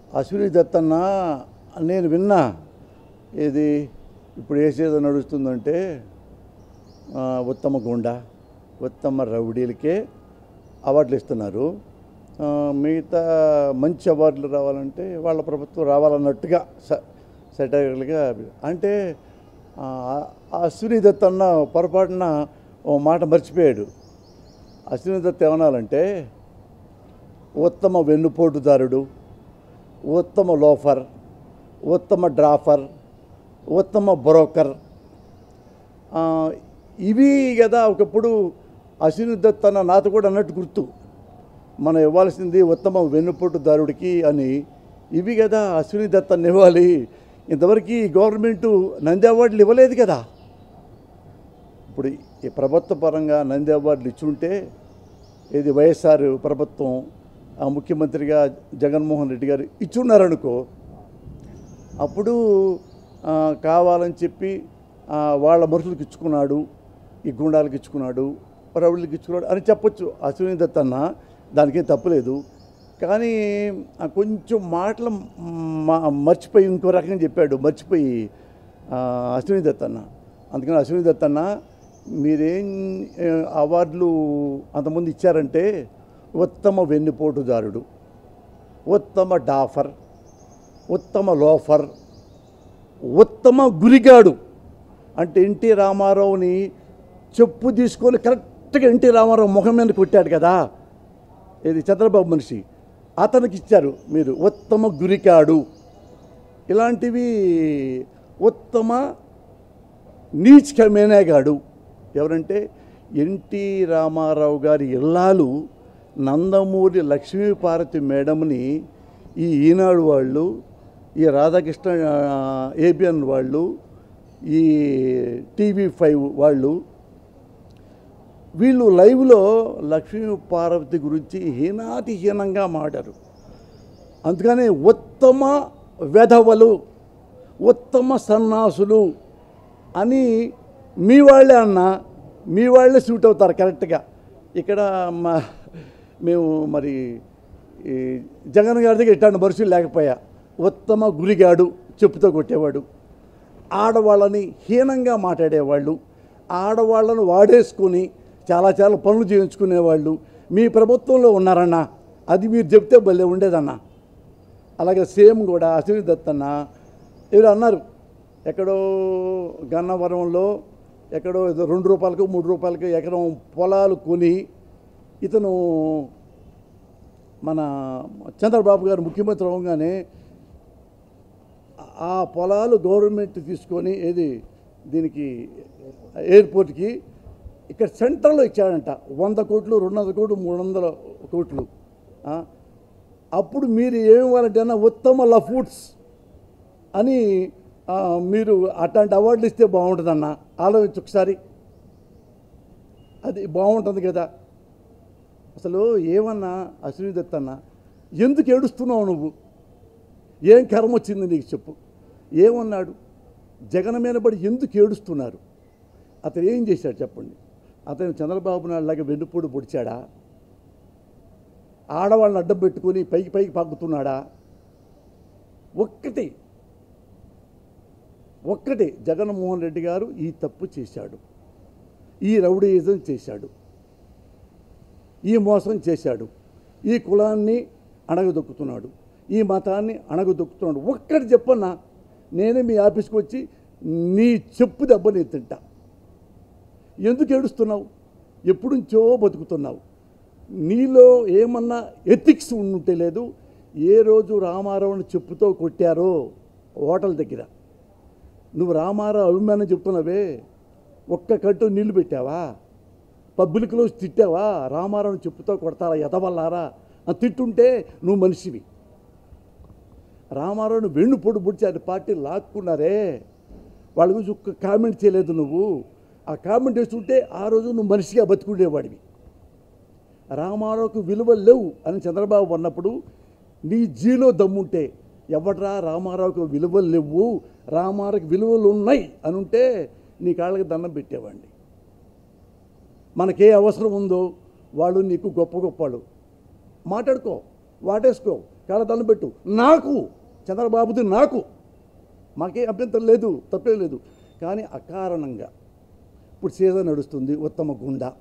అశ్విని దత్తన్న నేను విన్నా ఇది ఇప్పుడు ఏ సీజన్ నడుస్తుందంటే ఆ, ఉత్తమ గుండా ఉత్తమ రౌడీలకే అవార్డులు ఇస్తున్నారు ఆ, మిగతా మంచి అవార్డులు రావాలంటే వాళ్ళ ప్రభుత్వం రావాలన్నట్టుగా స సెటైర్లుగా అంటే ఆ, ఆ అశ్విని దత్ అన్న పొరపాటున ఓ మాట మర్చిపోయాడు అశ్విని దత్ ఏమనాలంటే ఉత్తమ వెన్నుపోటుదారుడు ఉత్తమ లోఫర్ ఉత్తమ డ్రాఫర్ ఉత్తమ బ్రోకర్ ఆ, ఇవి కదా ఒకప్పుడు అశ్విని దత్ అన్న నాతో కూడా అన్నట్టు గుర్తు మనం ఇవ్వాల్సింది ఉత్తమ వెన్నుపోటుదారుడికి అని ఇవి కదా అశ్విని దత్ అన్న ఇవ్వాలి ఇంతవరకు ఈ గవర్నమెంటు నంది అవార్డులు ఇవ్వలేదు కదా ఇప్పుడు ఈ ప్రభుత్వ పరంగా నంది అవార్డులు ఇచ్చుంటే ఇది వైఎస్ఆర్ ప్రభుత్వం ఆ ముఖ్యమంత్రిగా జగన్మోహన్ రెడ్డి గారు ఇచ్చున్నారనుకో అప్పుడు ఆ, కావాలని చెప్పి ఆ, వాళ్ళ మనుషులకు ఇచ్చుకున్నాడు ఈ గుండాలకు ఇచ్చుకున్నాడు రౌడులకు ఇచ్చుకున్నాడు అని చెప్పొచ్చు అశ్విని దత్ అన్న దానికేం తప్పులేదు కానీ ఆ కొంచెం మాటలు మ- మర్చిపోయి ఇంకో రకంగా చెప్పాడు మర్చిపోయి ఆ, అశ్విని దత్ అన్న అందుకని అశ్విని దత్ అన్న మీరేం ఆ, అవార్డులు అంతకుముందు ఇచ్చారంటే ఉత్తమ వెన్నుపోటుదారుడు ఉత్తమ డాఫర్ ఉత్తమ లోఫర్ ఉత్తమ గురిగాడు అంటే ఎన్టీ రామారావుని చెప్పు తీసుకొని కరెక్ట్గా ఎన్టీ రామారావు ముఖం మీద కొట్టాడు కదా ఇది చంద్రబాబు మనిషి అతనికి ఇచ్చారు మీరు ఉత్తమ గురికాడు ఇలాంటివి ఉత్తమ నీచ్ మేనేగాడు ఎవరంటే ఎన్టీ రామారావు గారి ఇల్లాలు నందమూరి లక్ష్మీపార్వతి మేడంని ఈ ఈనాడు వాళ్ళు ఈ రాధాకృష్ణ ఏబిఎన్ వాళ్ళు ఈ టీవీ ఫైవ్ వాళ్ళు వీళ్ళు లైవ్లో లక్ష్మీ పార్వతి గురించి హీనాతి హీనంగా మాట్లారు అందుకని ఉత్తమ వెధవలు ఉత్తమ సన్నాసులు అని మీ వాళ్ళే అన్న మీ వాళ్ళే సూట్ అవుతారు కరెక్ట్గా ఇక్కడ మా మేము మరి ఈ జగన్ గారి దగ్గర ఇట్లాంటి మనుషులు లేకపోయా ఉత్తమ గురిగాడు చెప్పుతో కొట్టేవాడు ఆడవాళ్ళని హీనంగా మాట్లాడేవాళ్ళు ఆడవాళ్ళను వాడేసుకొని చాలా చాలా పనులు చేయించుకునేవాళ్ళు మీ ప్రభుత్వంలో ఉన్నారన్న అది మీరు చెప్తే భలే ఉండేదన్న అలాగే సేమ్ కూడా అశ్విని దత్ అన్న ఎవరు అన్నారు ఎక్కడో గన్నవరంలో ఎక్కడో ఏదో రెండు రూపాయలకు మూడు రూపాయలకు ఎకరం పొలాలు కొని ఇతను మన చంద్రబాబు గారు ముఖ్యమంత్రి అవగానే ఆ పొలాలు గవర్నమెంట్ తీసుకొని ఏది దీనికి ఎయిర్పోర్ట్కి ఇక్కడ సెంట్రల్లో ఇచ్చాడంట వంద కోట్లు రెండు వందల కోట్లు మూడు వందల కోట్లు ఆ, అప్పుడు మీరు ఏమి ఇవ్వాలంటే అన్న ఉత్తమ లఫూడ్స్ అని ఆ, మీరు అట్లాంటి అవార్డులు ఇస్తే బాగుంటుందన్న ఆలోచించి ఒకసారి అది బాగుంటుంది కదా అసలు ఏమన్నా అశ్విని దత్ అన్న ఎందుకు ఏడుస్తున్నావు నువ్వు ఏం కర్మ వచ్చింది నీకు చెప్పు ఏమన్నాడు జగన్ మీద పడి ఎందుకు ఏడుస్తున్నారు అతను ఏం చేశాడు చెప్పండి అతను చంద్రబాబు నాయుడు లాగా వెన్నుపూడి పొడిచాడా ఆడవాళ్ళని అడ్డం పెట్టుకొని పైకి పైకి పాకుతున్నాడా ఒక్కటి ఒక్కటి జగన్మోహన్ రెడ్డి గారు ఈ తప్పు చేశాడు ఈ రౌడీయిజం చేశాడు ఈ మోసం చేశాడు ఈ కులాన్ని అణగదొక్కుతున్నాడు ఈ మతాన్ని అణగదొక్కుతున్నాడు ఒక్కటి చెప్పన్నా నేనే మీ ఆఫీస్కి వచ్చి నీ చెప్పు దెబ్బ నేను తింటా ఎందుకు ఏడుస్తున్నావు ఎప్పుడు నుంచో బతుకుతున్నావు నీలో ఏమన్నా ఎథిక్స్ ఉంటే లేదు ఏ రోజు రామారావుని చెప్పుతో కొట్టారో హోటల్ దగ్గర నువ్వు రామారావు అభిమానం చెప్తున్నావే ఒక్క కట్టు నీళ్లు పెట్టావా పబ్లిక్లో తిట్టావా రామారావుని చెప్పుతో కొడతారా ఎదవల్లారా అని తిట్టుంటే నువ్వు మనిషివి రామారావుని వెన్ను పొడి పొడిచి అది పార్టీ లాక్కున్నారే వాళ్ళ గురించి ఒక్క కామెంట్ చేయలేదు నువ్వు ఆ కామెంట్ చేస్తుంటే ఆ రోజు నువ్వు మనిషిగా బతుకుండేవాడివి రామారావుకు విలువ లేవు అని చంద్రబాబు అన్నప్పుడు నీ జీలో దమ్ముంటే ఎవడ్రా రామారావుకు విలువలు లేవు రామారావుకి విలువలు ఉన్నాయి అని ఉంటే నీ కాళ్ళకి దండం పెట్టేవాడిని మనకే అవసరం ఉందో వాళ్ళు నీకు గొప్ప గొప్పవాళ్ళు మాట్లాడుకో వాటేసుకో కాళ్ళ పెట్టు నాకు చంద్రబాబుది నాకు మాకే అభ్యంతరం లేదు తప్పే లేదు కానీ అకారణంగా ఇప్పుడు సీజన్ నడుస్తుంది ఉత్తమ గుండా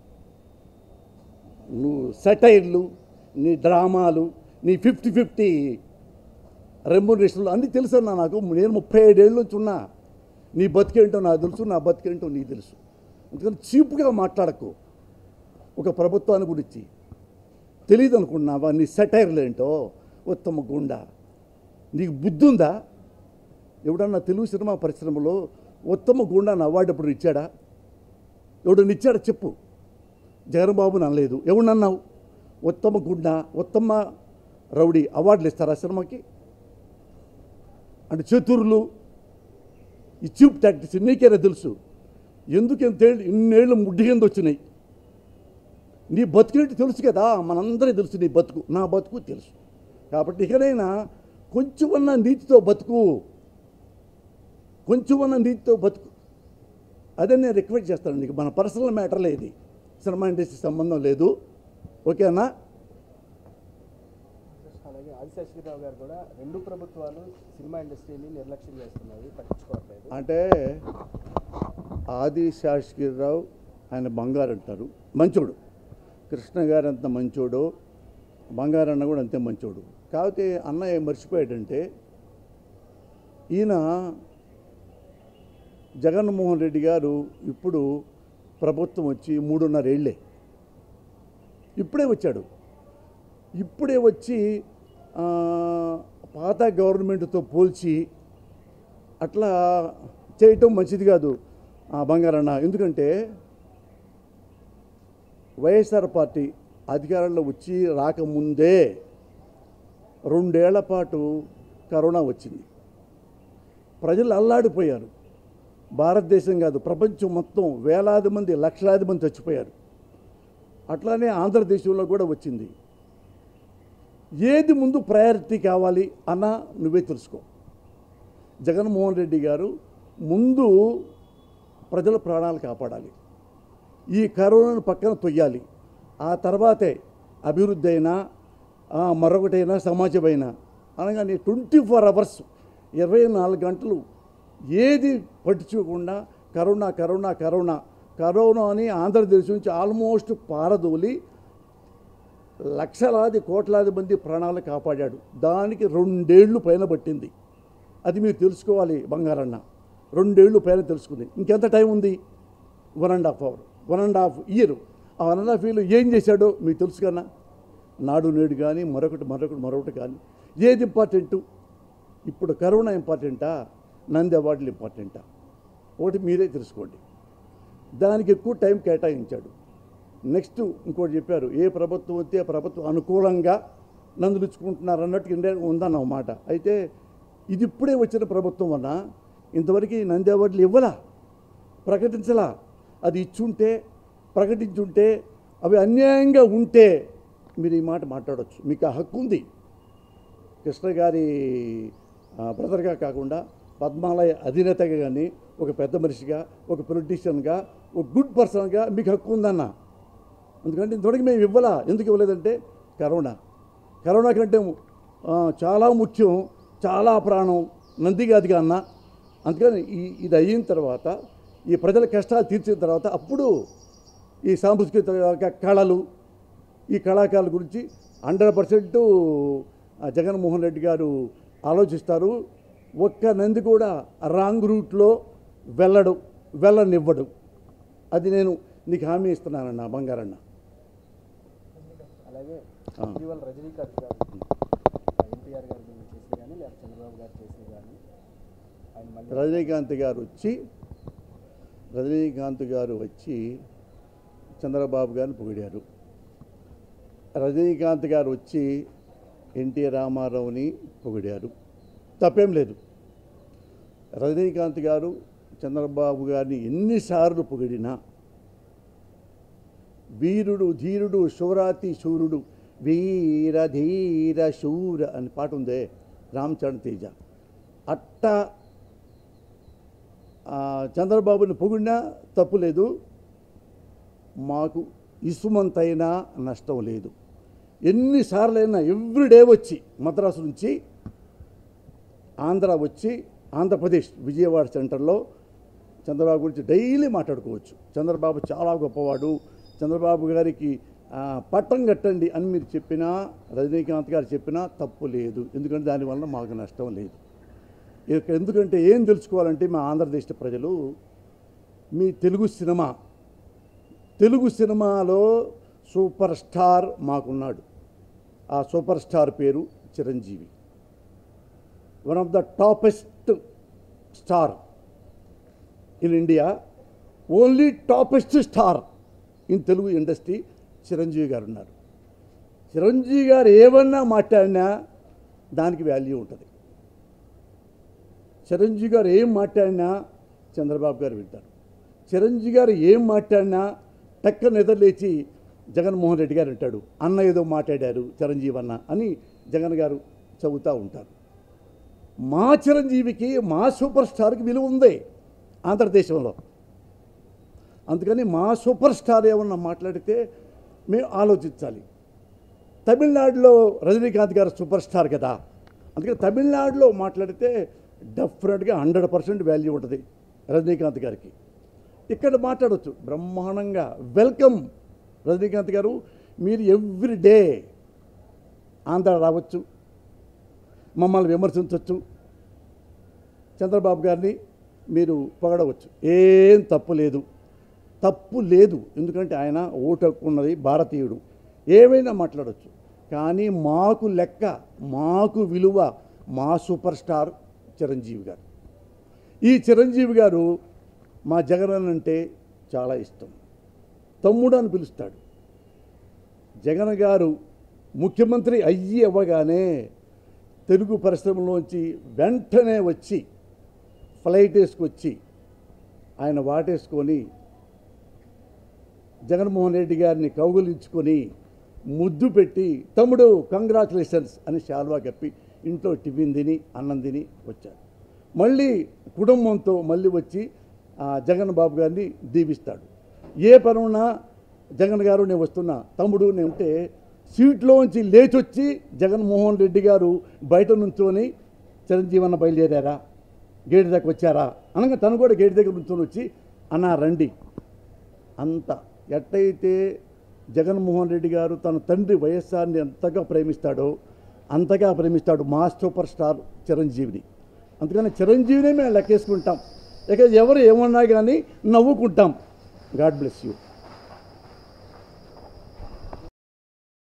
నువ్వు సెటైర్లు నీ డ్రామాలు నీ ఫిఫ్టీ ఫిఫ్టీ రెమ్యునరేషన్లు అన్నీ తెలుసు అన్న నాకు నేను ముప్పై ఐదేళ్ళ నుంచి ఉన్నా నీ బతికేంటో నాకు తెలుసు నా బతికేంటో నీకు తెలుసు అందుకని చీప్గా మాట్లాడకు ఒక ప్రభుత్వాన్ని గురించి తెలియదు అనుకున్నావా నీ సెటైర్లు ఏంటో ఉత్తమ గుండా నీకు బుద్ధి ఉందా ఎవడన్నా తెలుగు సినిమా పరిశ్రమలో ఉత్తమ గుండాను అవార్డు ఎప్పుడు ఇచ్చాడా ఎవడన్నా ఇచ్చాడా చెప్పు జగన్బాబుని అనలేదు ఎవడన్నావు ఉత్తమ గుండా ఉత్తమ రౌడీ అవార్డులు ఇస్తారా సినిమాకి అంటే చతురులు ఈ చీప్ టాక్టిక్స్ నీకేనా తెలుసు ఎందుకు ఇంతేళ్ళు ఇన్నేళ్ళు ముడ్డి కింద వచ్చినాయి నీ బతుకునేట్టు తెలుసు కదా మనందరికీ తెలుసు నీ బతుకు నా బతుకు తెలుసు కాబట్టి ఇకనైనా కొంచెమన్న నీతితో బతుకు కొంచెమన్న నీతితో బతుకు అదే నేను రిక్వెస్ట్ చేస్తాను నీకు మన పర్సనల్ మ్యాటర్లే ఇది సినిమా ఇండస్ట్రీ సంబంధం లేదు ఓకేనా అలాగే ఆదిశేషగిరిరావు గారు కూడా రెండు ప్రభుత్వాలు సినిమా ఇండస్ట్రీని నిర్లక్ష్యం చేస్తున్నాయి పట్టించుకోవట్లేదు అంటే ఆది శాస్త్రిరావు ఆయన బంగారు అంటారు మంచోడు కృష్ణ గారు అంత మంచోడు బంగారన్న కూడా అంతే మంచోడు కాకపోతే అన్నయ్య ఏం మర్చిపోయాడంటే ఈయన జగన్మోహన్ రెడ్డి గారు ఇప్పుడు ప్రభుత్వం వచ్చి మూడున్నర ఏళ్ళే ఇప్పుడే వచ్చాడు ఇప్పుడే వచ్చి ఆ, పాత గవర్నమెంట్తో పోల్చి అట్లా చేయటం మంచిది కాదు ఆ బంగారన్న ఎందుకంటే వైఎస్ఆర్ పార్టీ అధికారంలో వచ్చి రాకముందే రెండేళ్ల పాటు కరోనా వచ్చింది ప్రజలు అల్లాడిపోయారు భారతదేశం కాదు ప్రపంచం మొత్తం వేలాది మంది లక్షలాది మంది చచ్చిపోయారు అట్లానే ఆంధ్రదేశంలో కూడా వచ్చింది ఏది ముందు ప్రయారిటీ కావాలి అన్న నువ్వే తెలుసుకో జగన్మోహన్ రెడ్డి గారు ముందు ప్రజల ప్రాణాలు కాపాడాలి ఈ కరోనాను పక్కన తొయ్యాలి ఆ తర్వాతే అభివృద్ధి అయినా ఆ, మరొకటైనా సమాజమైనా అనగానే ట్వంటీ ఫోర్ అవర్స్ ఇరవై నాలుగు గంటలు ఏది పట్టించుకోకుండా కరోనా కరోనా కరోనా కరోనా అని ఆంధ్రదేశం నుంచి ఆల్మోస్ట్ పారదోలి లక్షలాది కోట్లాది మంది ప్రాణాలు కాపాడాడు దానికి రెండేళ్లు పైన పట్టింది అది మీరు తెలుసుకోవాలి బంగారన్న రెండేళ్లు పైన తెలుసుకుంది ఇంకెంత టైం ఉంది one and half hour one and half year ఆ వన్ అండ్ హాఫ్ ఇయర్లో ఏం చేశాడో మీకు తెలుసు కన్నా నాడు నేడు కానీ మరొకటి మరొకటి మరొకటి కానీ ఏది ఇంపార్టెంటు ఇప్పుడు కరోనా ఇంపార్టెంటా నంది అవార్డులు ఇంపార్టెంటా ఒకటి మీరే తెలుసుకోండి దానికి ఎక్కువ టైం కేటాయించాడు నెక్స్ట్ ఇంకోటి చెప్పారు ఏ ప్రభుత్వం వస్తే ఆ ప్రభుత్వం అనుకూలంగా నందులుచుకుంటున్నారు అన్నట్టు ఇండియా ఉందన్న మాట అయితే ఇది ఇప్పుడే వచ్చిన ప్రభుత్వం వల్ల ఇంతవరకు ఈ నంది అవార్డులు ఇవ్వలా ప్రకటించలా అది ఇచ్చుంటే ప్రకటించుంటే అవి అన్యాయంగా ఉంటే మీరు ఈ మాట మాట్లాడవచ్చు మీకు ఆ హక్కు ఉంది కృష్ణ గారి ఆ, బ్రదర్గా కాకుండా పద్మాలయ అధినేతగా కానీ ఒక పెద్ద మనిషిగా ఒక పొలిటీషియన్గా ఒక గుడ్ పర్సన్గా మీకు హక్కు ఉందన్న ఎందుకంటే ఇంతవరకు మేము ఇవ్వాలా ఎందుకు ఇవ్వలేదంటే కరోనా కరోనా కంటే ఆ, చాలా ముఖ్యం చాలా ప్రాణం నందిగాదిగా అన్న అందుకని ఈ ఇది అయిన తర్వాత ఈ ప్రజల కష్టాలు తీర్చిన తర్వాత అప్పుడు ఈ సాంస్కృతిక కళలు ఈ కళాకారుల గురించి హండ్రెడ్ పర్సెంట్ జగన్మోహన్ రెడ్డి గారు ఆలోచిస్తారు ఒక్క నంది కూడా రాంగ్ రూట్లో వెళ్ళడు వెళ్ళనివ్వడు అది నేను నీకు హామీ ఇస్తున్నానన్న బంగారన్న అలాగే ఆ. ఇటీవల రజనీకాంత్ గారు ఎన్టీఆర్ గారి గురించి చేసి కానీ లేదా చంద్రబాబు గారు చేసి కానీ ఆయన మళ్ళీ రజనీకాంత్ గారు వచ్చి రజనీకాంత్ గారు వచ్చి చంద్రబాబు గారిని పొగిడారు రజనీకాంత్ గారు వచ్చి ఎన్టీ రామారావుని పొగిడారు తప్పేం లేదు రజనీకాంత్ గారు చంద్రబాబు గారిని ఎన్నిసార్లు పొగిడినా వీరుడు ధీరుడు శూరాతి శూరుడు వీర ధీర శూర అని పాట ఉందే రామచరణ్ తేజ అట్ట ఆ, చంద్రబాబుని పొగిడినా తప్పు లేదు మాకు ఇసుమంతైనా నష్టం లేదు ఎన్నిసార్లైనా ఎవ్రీడే వచ్చి మద్రాసు నుంచి ఆంధ్ర వచ్చి ఆంధ్రప్రదేశ్ విజయవాడ సెంటర్లో చంద్రబాబు గురించి డైలీ మాట్లాడుకోవచ్చు చంద్రబాబు చాలా గొప్పవాడు చంద్రబాబు గారికి ఆ, పట్టం కట్టండి అని మీరు చెప్పినా రజనీకాంత్ గారు చెప్పినా తప్పు లేదు ఎందుకంటే దానివల్ల మాకు నష్టం లేదు ఇక ఎందుకంటే ఏం తెలుసుకోవాలంటే మా ఆంధ్రదేశ ప్రజలు మీ తెలుగు సినిమా తెలుగు సినిమాలో సూపర్ స్టార్ మాకున్నాడు ఆ సూపర్ స్టార్ పేరు Chiranjeevi one of the topest star in India only topest star in Telugu industry Chiranjeevi garu ఉన్నారు చిరంజీవి గారు ఏమన్నా మాట్లాడినా దానికి వాల్యూ ఉంటుంది చిరంజీవి గారు ఏం మాట్లాడినా చంద్రబాబు గారు వింటారు చిరంజీవి గారు ఏం మాట్లాడినా టక్క నిద్రలేచి జగన్మోహన్ రెడ్డి గారు అంటాడు అన్న ఏదో మాట్లాడారు చిరంజీవి అన్న అని జగన్ గారు చదువుతూ ఉంటారు మా చిరంజీవికి మా సూపర్ స్టార్కి విలువ ఉంది ఆంధ్రదేశంలో అందుకని మా సూపర్ స్టార్ ఏమన్నా మాట్లాడితే మేము ఆలోచించాలి తమిళనాడులో రజనీకాంత్ గారు సూపర్ స్టార్ కదా అందుకని తమిళనాడులో మాట్లాడితే డెఫినెట్గా హండ్రెడ్ పర్సెంట్ వాల్యూ ఉంటుంది రజనీకాంత్ గారికి ఇక్కడ మాట్లాడవచ్చు బ్రహ్మాండంగా వెల్కమ్ రజనీకాంత్ గారు మీరు ఎవ్రీ డే ఆంధ్ర రావచ్చు మమ్మల్ని విమర్శించవచ్చు చంద్రబాబు గారిని మీరు పొగడవచ్చు ఏం తప్పు లేదు తప్పు లేదు ఎందుకంటే ఆయన ఓటు హక్కు ఉన్నది భారతీయుడు ఏమైనా మాట్లాడవచ్చు కానీ మాకు లెక్క మాకు విలువ మా సూపర్ స్టార్ చిరంజీవి గారు ఈ చిరంజీవి గారు మా జగన్ అంటే చాలా ఇష్టం తమ్ముడు అని పిలుస్తాడు జగన్ గారు ముఖ్యమంత్రి అయ్యి అవ్వగానే తెలుగు పరిశ్రమలోంచి వెంటనే వచ్చి ఫ్లైట్ వేసుకొచ్చి ఆయన వాటేసుకొని జగన్మోహన్ రెడ్డి గారిని కౌగులించుకొని ముద్దు పెట్టి తమ్ముడు కంగ్రాచులేషన్స్ అని శాల్వా కప్పి ఇంట్లో టిఫిన్ తిని అన్నం తిని వచ్చారు మళ్ళీ కుటుంబంతో మళ్ళీ వచ్చి ఆ, జగన్ బాబు గారిని దీవిస్తాడు ఏ పనున్నా జగన్ గారు నేను వస్తున్నా తమ్ముడు నేను ఉంటే సీట్లోంచి లేచొచ్చి జగన్మోహన్ రెడ్డి గారు బయట నుంచొని చిరంజీవన్న బయలుదేరారా గేటు దగ్గర వచ్చారా అనగా తను కూడా గేటు దగ్గర నుంచొని వచ్చి అన్నా రండి అంత ఎట్టయితే జగన్మోహన్ రెడ్డి గారు తన తండ్రి వైఎస్ఆర్ని ఎంతగా ప్రేమిస్తాడో అంతగా ప్రేమిస్తాడు మా సూపర్ స్టార్ చిరంజీవిని అందుకని చిరంజీవినే మేము లెక్కేసుకుంటాం ఇక ఎవరు ఏమన్నా కానీ నవ్వుకుంటాం గాడ్ బ్లెస్ యూ